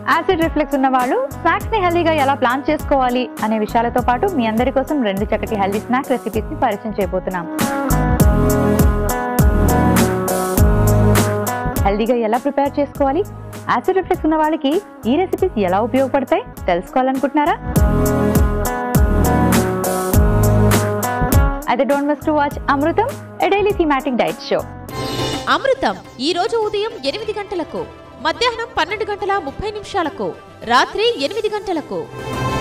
acid reflex ఉన్న వాళ్ళు snacks ని హెల్దీగా ఎలా ప్లాన్ చేసుకోవాలి అనే విషయాలతో పాటు మీ అందరి కోసం రెండు చక్కటి హెల్దీ స్నాక్ రెసిపీస్ ని పరిచయం చేయబోతున్నాం హెల్దీగా ఎలా ప్రిపేర్ చేసుకోవాలి యాసిడ్ రిఫ్లెక్స్ ఉన్న వాళ్ళకి ఈ రెసిపీస్ ఎలా ఉపయోగపడతాయి తెలుసుకోవాలనుకుంటున్నారా అయితే don't miss to watch Amrutham a daily thematic diet show Amrutham ఈ రోజు ఉదయం ఎనిమిది గంటలకు మధ్యాహ్నం పన్నెండు గంటల ముప్పై నిమిషాలకు రాత్రి ఎనిమిది గంటలకు